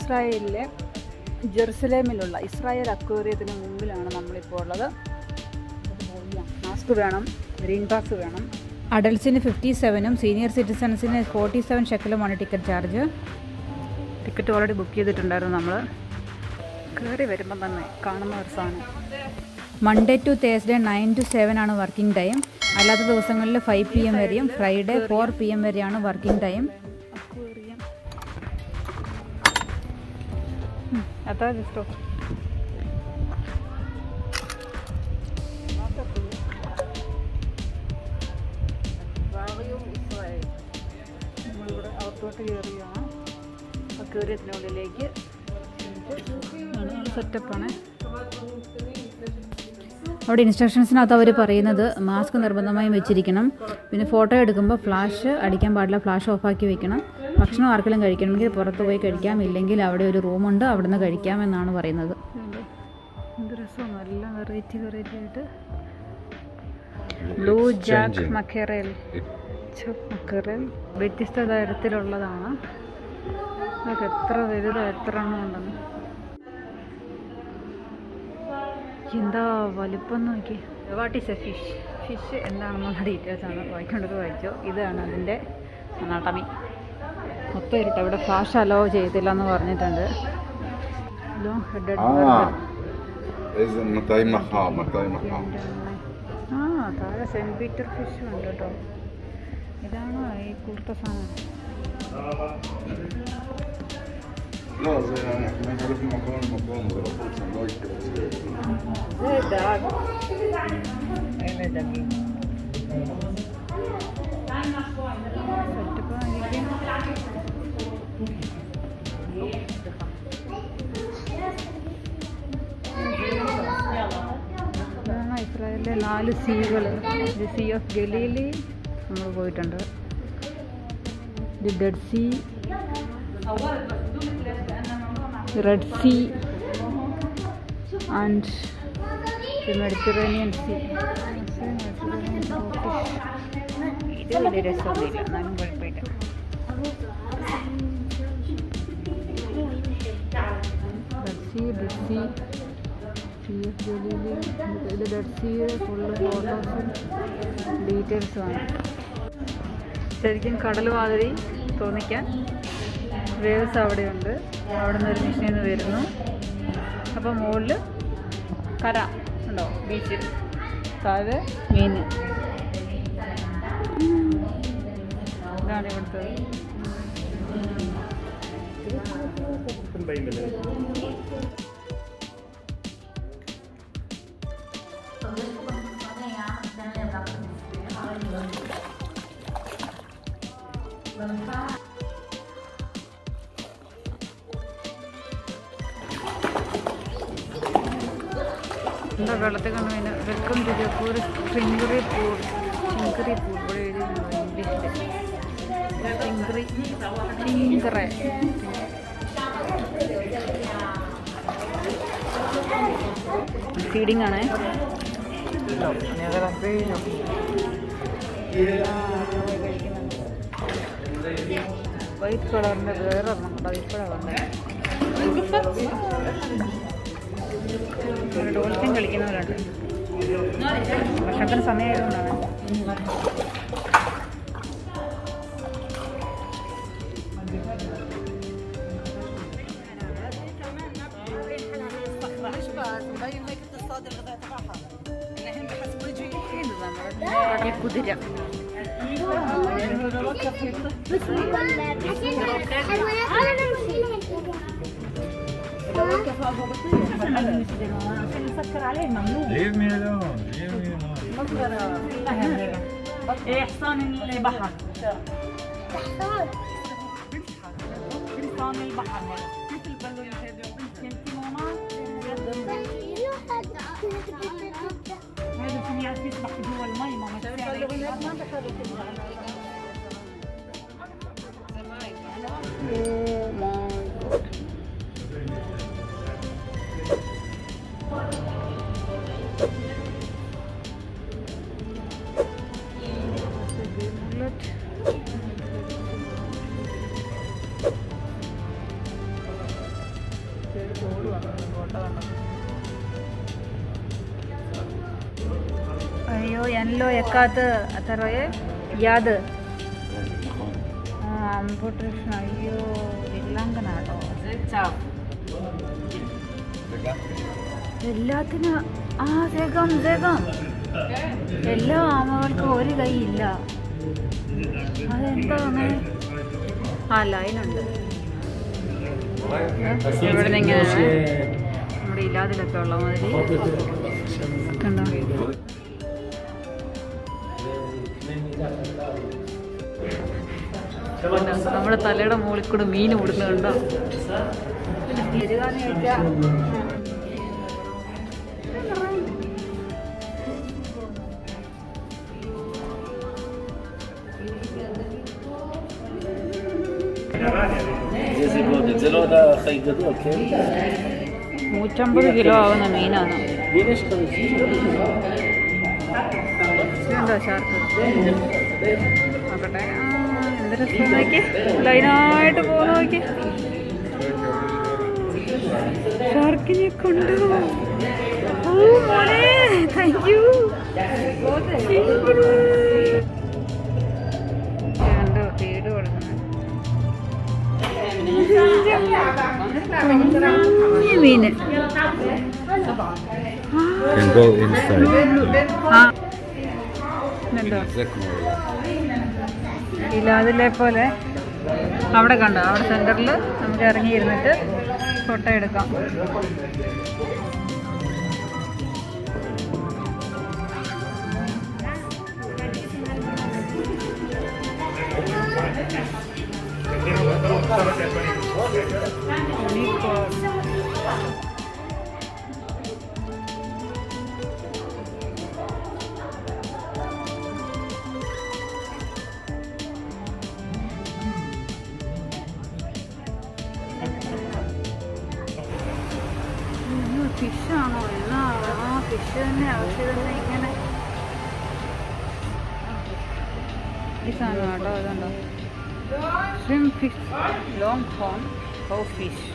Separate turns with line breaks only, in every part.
ഇസ്രായേലിലെ ജെറുസലേമിലുള്ള ഇസ്രായേൽ അക്വേറിയത്തിന് മുമ്പിലാണ് നമ്മളിപ്പോൾ ഉള്ളത് മാസ്ക് വേണം ഗ്രീൻ പാസ് വേണം അഡൽസിന് ഫിഫ്റ്റി സെവനും സീനിയർ സിറ്റിസൺസിന് ഫോർട്ടി സെവൻ ഷെക്കലുമാണ് ticket charge ticket already book ചെയ്തിട്ടുണ്ടായിരുന്നു നമ്മൾ കയറി വരുമ്പം തന്നെ കാണുന്ന ഒരു സാധനം Monday to Thursday nine to seven ആണ് വർക്കിംഗ് ടൈം അല്ലാത്ത ദിവസങ്ങളിൽ ഫൈവ് പി എം വരെയും ഫ്രൈഡേ ഫോർ പി എം വരെയാണ് വർക്കിംഗ് ടൈം അതാ ജസ്റ്റോ നമ്മളിവിടെ അകത്തോട്ട് കയറിയാണ് അക്വേറിയത്തിനുള്ളിലേക്ക് സെറ്റപ്പാണ് അവിടെ ഇൻസ്ട്രക്ഷൻസിനകത്ത് അവർ പറയുന്നത് മാസ്ക് നിർബന്ധമായും വെച്ചിരിക്കണം പിന്നെ ഫോട്ടോ എടുക്കുമ്പോൾ ഫ്ലാഷ് അടിക്കാൻ പാടില്ല ഫ്ലാഷ് ഓഫാക്കി വെക്കണം ഭക്ഷണം ആർക്കെങ്കിലും കഴിക്കണമെങ്കിൽ പുറത്ത് പോയി കഴിക്കാം ഇല്ലെങ്കിൽ അവിടെ ഒരു റൂമുണ്ട് അവിടെ നിന്ന് കഴിക്കാമെന്നാണ് പറയുന്നത് എന്ത് രസമാണ് നല്ല വെറൈറ്റി വെറൈറ്റി ആയിട്ട് ബ്ലൂ ജാക്ക് മക്കേറൽ മക്കേറൽ വ്യത്യസ്ത തരത്തിലുള്ളതാണ് അതൊക്കെ എത്ര വലുതോ എത്ര എണ്ണം ഉണ്ടെന്ന് എന്താ വലിപ്പം നോക്കി what is a fish fish എന്താണെന്നുള്ള ഡീറ്റെയിൽസ് ആണ് വായിക്കൊണ്ടൊക്കെ വായിച്ചു ഇതാണ് അതിൻ്റെ അനാട്ടമി മൊത്തം ഇരുട്ട് ഇവിടെ ഫ്ലാഷ് അലോ ചെയ്തില്ല എന്ന് പറഞ്ഞിട്ടുണ്ട് ലോങ് ഹെഡഡ്
آه إذا متى محا متى محا
ആ താഴെ സെൻറ്റ് പീറ്റർ ഫിഷ് ഉണ്ട് കേട്ടോ ഇതാണോ ഈ കൂർത്ത സാധനം
لا زي يعني احنا نعرف مكان مكان ضربوا سندويش
ഇതാണ് ഇസ്രായേലിലെ നാല് സീകൾ ദി സീ ഓഫ് ഗലീലി നമ്മൾ പോയിട്ടുണ്ട് the dead sea red sea and the Mediterranean sea ഇത് വലിയ രസമൊന്നുമില്ല എന്നാലും കുഴപ്പമില്ല red sea dead sea sea of Galilee ഇത് ഡെഡ് സീയുടെ ഫുള്ള് ഫോട്ടോസും ഡീറ്റെയിൽസുമാണ് ശരിക്കും കടൽ മാതിരി തോന്നിക്കാൻ വേവ്സ് അവിടെയുണ്ട് അവിടെ നിന്ന് ഒരു മെഷീനിൽ നിന്ന് വരുന്നു അപ്പോൾ മുകളിൽ കര ഉണ്ടോ ബീച്ച് താഴെ മീൻ ഇതാണ് ഇവിടുത്തെ എന്താ വെള്ളത്തിൽ കണ്ടു കഴിഞ്ഞാൽ വെൽക്കം ടു ജപ്പൂർ സ്പ്രിംഗറി പൂൾ സ്പ്രിംഗറി പൂൾ ഇവിടെ എഴുതിയിട്ടുണ്ട് ഇംഗ്ലീഷിൽ സ്പ്രിംഗറി സ്പ്രിംഗറെ ഫീഡിംഗ് ആണേ വൈറ്റ് കളറിൻ്റെ വേറെ ഒരെണ്ണം ഉണ്ട് അത് ഇപ്പോഴാണ് വന്നത് ഡോൾഫിൻ കളിക്കുന്നവരുണ്ട് ഭക്ഷണത്തിന് സമയമായതുകൊണ്ടാണ് ഇത് നമ്മുടെ കടൽ കുതിര
ليه ميلون ليه ميلون
ايه حصان البحر حصان البحر مثل بالون انت ماما هذا عشان يعرف يسبح جوا المي ماما
לא יקד אתה רואה? יד
נכון.
അമ്പൂട്ടൃഷ്ണ അയ്യോ വില്ലാങ്കനാട്ടോ
זה צו.
എല്ലാത്തിനും ആ വേഗം വേഗം എല്ലാ ആമകൾക്കും ഒരു കൈ ഇല്ല അതെന്താ അങ്ങനെ ആ ലൈനുണ്ട് ഇവിടെ നിന്ന് ഇങ്ങനെ നമ്മുടെ ഇല്ലാതിലൊക്കെ ഉള്ള മാതിരി കണ്ടോ നമ്മുടെ തലയുടെ മുകളിൽ കൂടെ മീൻ ഓടുന്നുണ്ടോ എരുകാന്ന് ചോദിച്ചാ
איזה גודל? זה לא עוד החי גדול, כן?
നൂറ്റമ്പത് കിലോ ആവുന്ന മീനാണ്
הנה יש לך רזים.
ഇതുണ്ടോ ഷാർക്ക് നോക്കട്ടെ ആ എന്ത് രസം നോക്കി ലൈനായിട്ട് പോകുന്ന നോക്കി ഷാർക്കിനെ കൊണ്ടു ഓ മോനെ താങ്ക് യു കണ്ടോ വീട് കൊടുക്കുന്നത് കുഞ്ഞു മീന്
Can go inside.
ആ ഇതുണ്ടോ
זה כמו...
ഇലാതിലെ പോലെ അവിടെ കണ്ടോ അവിടെ സെന്ററിൽ നമുക്ക് ഇറങ്ങിയിരുന്നിട്ട് ഫോട്ടോ എടുക്കാം Unicorn. ഫിഷാണോ എന്നാ ആ ഫിഷ് തന്നെ പക്ഷെ തന്നെ ഇങ്ങനെ ഈ സാധനം കേട്ടോ അതുണ്ടോ സ്വിം ഫിഷ് ലോങ് ഹോൺ ഹോ ഫിഷ്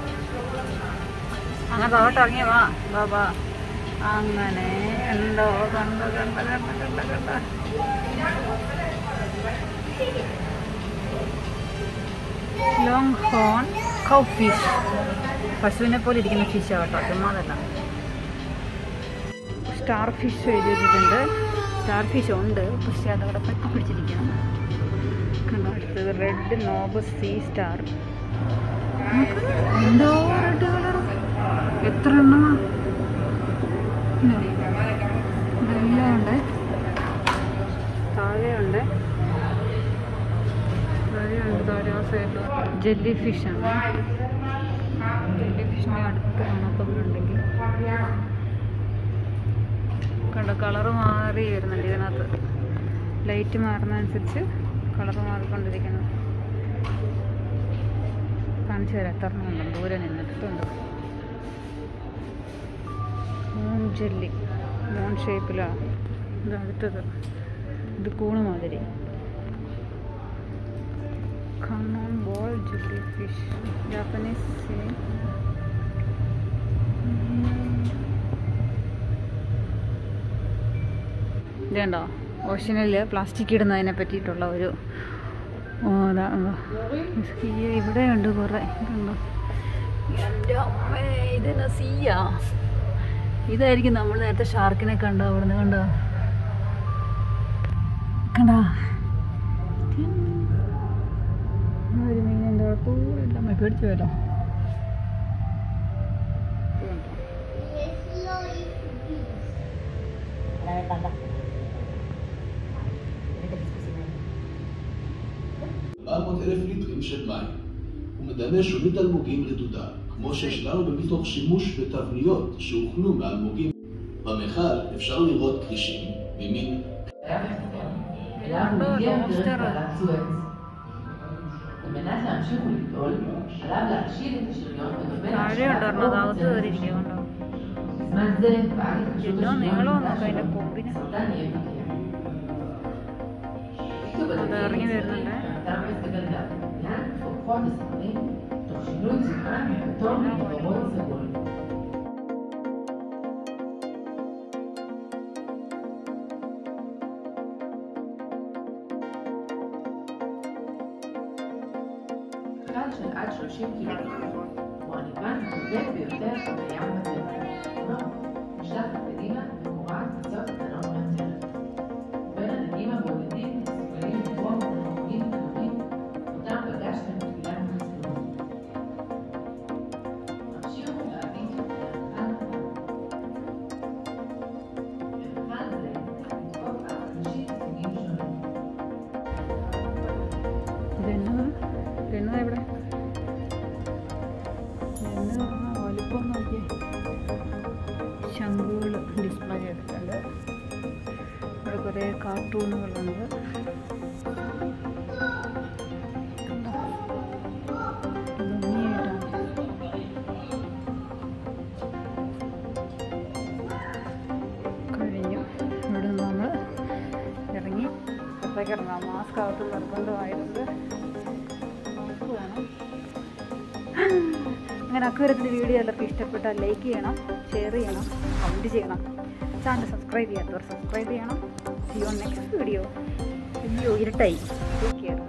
അങ്ങനെ തോട്ട് ഇറങ്ങിയ വാ വാ വാ അങ്ങനെ ഉണ്ടോ കണ്ടോ കണ്ട കണ്ട കണ്ട കണ്ട ലോങ് ഹോൺ കൗ ഫിഷ് പശുവിനെ പോലെ ഇരിക്കുന്ന ഫിഷ് കേട്ടോ ചുമ്മാതല്ല സ്റ്റാർ ഫിഷ് എഴുതി വെച്ചിട്ടുണ്ട് സ്റ്റാർ ഫിഷ് ഉണ്ട് പക്ഷെ അതവിടെ പറ്റി പിടിച്ചിരിക്കണം കണ്ടോ അടുത്തത് റെഡ് നോബ് സീ സ്റ്റാർ എന്തോ റെഡ് കളർ എത്ര എണ്ണമാ ഇതെല്ലാം ഉണ്ട് താഴെയുണ്ട് താഴെയുണ്ട് താഴെ ആ സൈഡിൽ ജെല്ലി ഫിഷാണ് ജെല്ലി ഫിഷിനെ അടുത്ത് കാണാത്തവരുണ്ടെങ്കിൽ കണ്ടോ കളറ് മാറി വരുന്നുണ്ട് ഇതിനകത്ത് ലൈറ്റ് മാറുന്നതനുസരിച്ച് കളറ് മാറിക്കൊണ്ടിരിക്കുന്നു കാണിച്ചു തരാം എത്ര എണ്ണം ഉണ്ടെന്ന് ദൂരെ നിന്നിട്ടുണ്ട് മൂൺ ജെല്ലി മൂൺ ഷേപ്പിലാണ് ഇത് അടുത്തത് ഇത് കൂണ് മാതിരി cannonball jellyfish Japanese സിനി ഇതുണ്ടോ ഓഷനിൽ പ്ലാസ്റ്റിക് ഇടുന്നതിനെ പറ്റിയിട്ടുള്ള ഒരു ഓ, ഇതാ, ഉണ്ടോ? ഈ ഇവിടെ ഉണ്ട് കുറേ ഇതുണ്ടോ എൻ്റെ അമ്മേ ഇതെന്നാ സീയാ ഇതായിരിക്കും നമ്മൾ നേരത്തെ ഷാർക്കിനെ കണ്ടോ അവിടുന്ന് കണ്ടോ കണ്ടോ ഒരു മീനിൻ്റെ കുഴപ്പമില്ല അമ്മ പേടിച്ചു പോയല്ലോ
אלף ליטרים של מים. הוא מדמה שונית אלמוגים רדודה, כמו שהשלמנו מתוך שימוש בתבניות שהוכנו מאלמוגים. במכל אפשר לראות כרישים ממין
אליו מגיע דרך תעלת סואץ. על מנת להמשיך ולגדול, עליו להכשיל את השריון ולקבל
താഴെയുണ്ട് ഒരെണ്ണം അത് അകത്ത് കയറിയിരിക്കുന്നുണ്ടോ
בזמן זה פעל התקשרות
לא,
השריון
נראה לו
מחדש
כאלה
שלו.
קומבינה.
הסרטן יהיה פגיע. שוב,
അത്
הדגים
ഇറങ്ങി വരുന്നുണ്ട്
האטה מועצת הגלגל. לאן מפרחות הספרים, תוך שינוי צבעם מהכתום לוורוד סגול. משקל של עד 30 קילוגרם. הוא הנגמן הכבד ביותר שקיים בטבע. כלומר, נשלחת קדימה וקורעת קצות קטנות מהטרף. בין הנגים הבודדים מסוגלים לברום את החומים הקטנים אותם פגשתם בתפילת הצילום. המשיכו להביט לאחד במכל זה לתקוף על חמישית סוגים שונים.
ഇതെന്നത് ഇതെന്നത് എവിടെ ഇതെന്ന് പറഞ്ഞാൽ വലുപ്പം നോക്കിയേ ശംഖുകൾ ഡിസ്പ്ലേ ചെയ്തിട്ടുണ്ട് ഇവിടെ കുറേ കാർട്ടൂണുകളുണ്ട് ഭംഗിയായിട്ടാണ് കഴിഞ്ഞു ഇവിടെ നിന്ന് നമ്മൾ ഇറങ്ങി പുറത്തേക്ക് ഇറങ്ങാം മാസ്ക് അകത്ത് നിർബന്ധമായിട്ടുണ്ട് മാസ്ക് വേണം അങ്ങനെ അക്കൂരത്തിൻ്റെ വീഡിയോ എല്ലാവർക്കും ഇഷ്ടപ്പെട്ടാൽ ലൈക്ക് ചെയ്യണം ഷെയർ ചെയ്യണം കമൻറ്റ് ചെയ്യണം ചാനൽ സബ്സ്ക്രൈബ് ചെയ്യാത്തവർ സബ്സ്ക്രൈബ് ചെയ്യണം സി യു നെക്സ്റ്റ് വീഡിയോ അയ്യോ ഇരുട്ടായി ടേക്ക് കെയർ